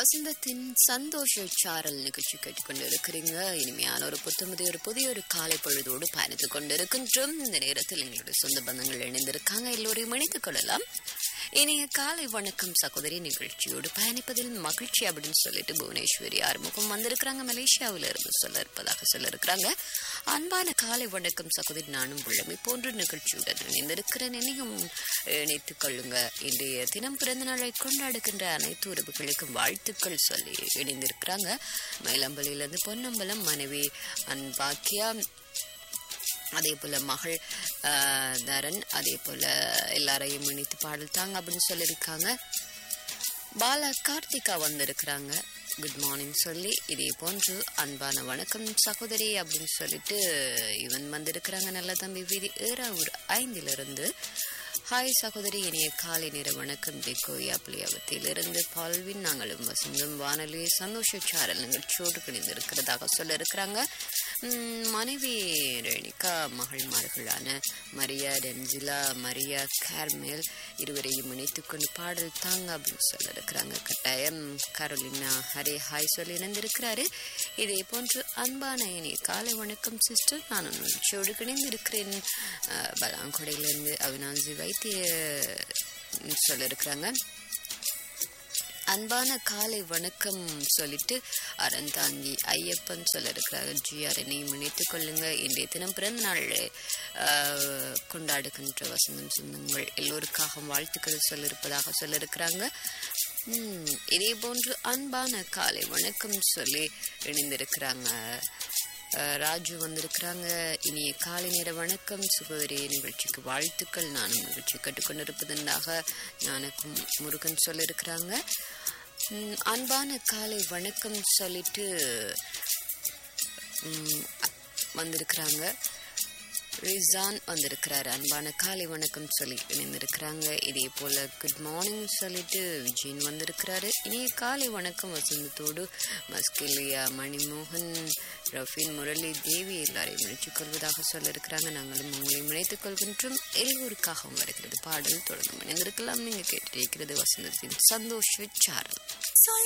வசந்தத்தின் சந்தோஷ சாரல் நிகழ்ச்சி கேட்டுக்கொண்டு இருக்கிறீங்க இனிமையான ஒரு புத்தமதி ஒரு புதிய ஒரு காலை பொழுதோடு பயணித்துக் கொண்டிருக்கின்றோம் இந்த நேரத்தில் எங்களுடைய சொந்த பந்தங்கள் இணைந்திருக்காங்க எல்லோரையும் இணைத்துக் கொள்ளலாம் இனிய காலை வணக்கம் சகோதரி நிகழ்ச்சியோடு பயணிப்பதில் மகிழ்ச்சி அப்படின்னு சொல்லிட்டு புவனேஸ்வரி ஆறுமுகம் வந்திருக்கிறாங்க மலேசியாவில இருந்து சொல்ல இருப்பதாக சொல்ல இருக்கிறாங்க அன்பான காலை வணக்கம் சகோதரி நானும் உள்ளமை போன்ற நிகழ்ச்சியுடன் இணைந்திருக்கிறேன் என்னையும் இணைத்துக் கொள்ளுங்க இன்றைய தினம் பிறந்த நாளை கொண்டாடுகின்ற அனைத்து உறவுகளுக்கும் வாழ்த்துக்கள் சொல்லி இணைந்திருக்கிறாங்க மயிலம்பலியிலிருந்து பொன்னம்பலம் மனைவி அன்பாக்கியா அதே போல மகள் ஆஹ், தரன் அதே போல எல்லாரையும் இணைத்து பாடல் தாங்க அப்படின்னு சொல்லியிருக்காங்க பாலா கார்த்திகா வந்திருக்கிறாங்க குட் மார்னிங் சொல்லி இதே போன்று அன்பான வணக்கம் சகோதரி அப்படின்னு சொல்லிட்டு இவன் வந்திருக்கிறாங்க நல்ல தம்பி வீதி ஏறாவூர் ஐந்திலிருந்து ஹாய் சகோதரி இனிய காலை நேர வணக்கம் திகோயா புளியாவத்திலிருந்து பால்வின் நாங்களும் வசந்தம் வானொலி சந்தோஷ சாரல் நிகழ்ச்சியோடு கிணிந்திருக்கிறதாக சொல்ல இருக்கிறாங்க உம், மனைவி ரேணிகா மகள்மார்களான மரியா டென்சிலா மரியா கேர்மேல் இருவரையும் இணைத்துக் கொண்டு பாடல் தாங்க அப்படின்னு சொல்ல இருக்கிறாங்க கட்டாயம் கரோலினா ஹரே ஹாய் சொல்லி இணைந்திருக்கிறாரு இதே போன்று அன்பான இனி காலை வணக்கம் சிஸ்டர் நான் நிகழ்ச்சியோடு கிணைந்திருக்கிறேன் அஹ், பலாங்குடையிலிருந்து அவினாசி வைத்திய சொல்ல இருக்கிறாங்க அன்பான காலை வணக்கம் சொல்லிட்டு அறந்தாங்கி ஐயப்பன் சொல்ல இருக்கிறாங்க ஜிஆர் என்னையும் இணைத்துக் கொள்ளுங்க இன்றைய தினம் பிறந்த நாள் ஆஹ், கொண்டாடுகின்ற வசந்தம் சொந்தங்கள் எல்லோருக்காக வாழ்த்துக்கள் சொல்லியிருப்பதாக சொல்ல இருக்கிறாங்க உம், இதே போன்று அன்பான காலை வணக்கம் சொல்லி இணைந்திருக்கிறாங்க அஹ், ராஜு வந்திருக்கிறாங்க இனிய காலை நேர வணக்கம் சுகவரி நிகழ்ச்சிக்கு வாழ்த்துக்கள் நானும் நிகழ்ச்சி கற்றுக்கொண்டிருப்பதற்காக ஞானக்கும் முருகன் சொல்லியிருக்கிறாங்க உம், அன்பான காலை வணக்கம் சொல்லிட்டு உம், அ- வந்திருக்கிறாங்க ரிசான் வந்திருக்கிறாரு அன்பான காலை வணக்கம் சொல்லி இணைந்திருக்கிறாங்க இதே போல குட் மார்னிங் சொல்லிட்டு விஜயன் வந்திருக்கிறாரு இனிய காலை வணக்கம் வசந்தத்தோடு மஸ்கிலியா மணிமோகன் ரஃபின் முரளி தேவி எல்லாரையும் இணைத்துக் கொள்வதாக சொல்ல இருக்கிறாங்க நாங்களும் உங்களையும் இணைத்துக் கொள்கின்றோம் எல்லோருக்காகவும் வருகிறது பாடல் தொடர்ந்து இணைந்திருக்கலாம் நீங்க கேட்டிருக்கிறது வசந்தத்தின் சந்தோஷ சாரல்